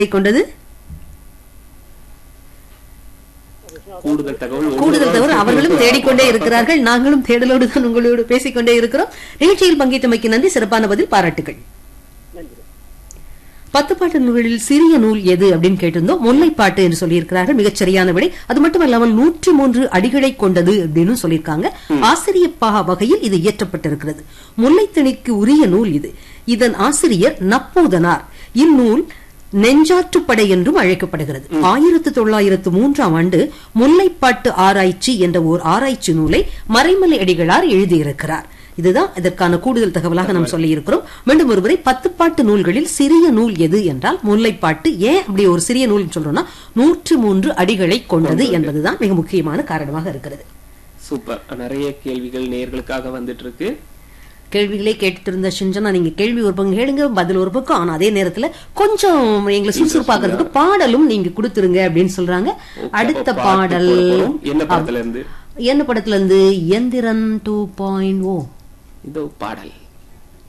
கொண்டது கூடுதல் தகவல் கூடுதல் தவிர அவர்களும் தேடிக்கொண்டே இருக்கிறார்கள் நாங்களும் தேடலோடு தான் உங்களோடு பேசிக்கொண்டே இருக்கிறோம் நிகழ்ச்சியில் பங்கேற்றமைக்கு நன்றி சிறப்பான பதில் பாராட்டுகள் பத்து பாட்டு நூல்களில் சிறிய நூல் எது அப்படின்னு கேட்டிருந்தோம் முல்லைப்பாட்டு என்று சொல்லியிருக்கிறார்கள் மிகச் சரியான விடை அது மட்டுமல்லாமல் நூற்றி மூன்று அடிகளை கொண்டது அப்படின்னு சொல்லியிருக்காங்க ஆசிரியப்பா வகையில் இது இயற்றப்பட்டிருக்கிறது முல்லைத்திணைக்கு உரிய நூல் இது இதன் ஆசிரியர் நப்பூதனார் இந்நூல் நெஞ்சாற்றுப்படை என்றும் அழைக்கப்படுகிறது ஆயிரத்து தொள்ளாயிரத்து மூன்றாம் ஆண்டு முல்லைப்பாட்டு ஆராய்ச்சி என்ற ஓர் ஆராய்ச்சி நூலை மறைமலை அடிகளார் எழுதியிருக்கிறார் இதுதான் இதற்கான கூடுதல் தகவலாக நாம் சொல்லி இருக்கிறோம் மீண்டும் ஒருமுறை பத்து பாட்டு நூல்களில் சிறிய நூல் எது என்றால் முல்லைப்பாட்டு ஏன் அப்படி ஒரு சிறிய நூல் சொல்றோம்னா நூற்று மூன்று அடிகளை கொண்டது என்பதுதான் மிக முக்கியமான காரணமாக இருக்கிறது சூப்பர் நிறைய கேள்விகள் நேர்களுக்காக வந்துட்டு இருக்கு கேள்விகளே கேட்டுட்டு இருந்த சிஞ்சனா நீங்க கேள்வி ஒரு பக்கம் கேளுங்க பதில் ஒரு பக்கம் ஆனா அதே நேரத்துல கொஞ்சம் எங்களை சுறுசுறுப்பாக்குறதுக்கு பாடலும் நீங்க கொடுத்துருங்க அப்படின்னு சொல்றாங்க Okay, அடுத்த அப்ப பாட்டு பாடல் போட போறோம். என்ன படத்துல இருந்து என்ன படத்துல இருந்து எந்திரன் டூ பாயிண்ட் ஓ இதோ பாடல்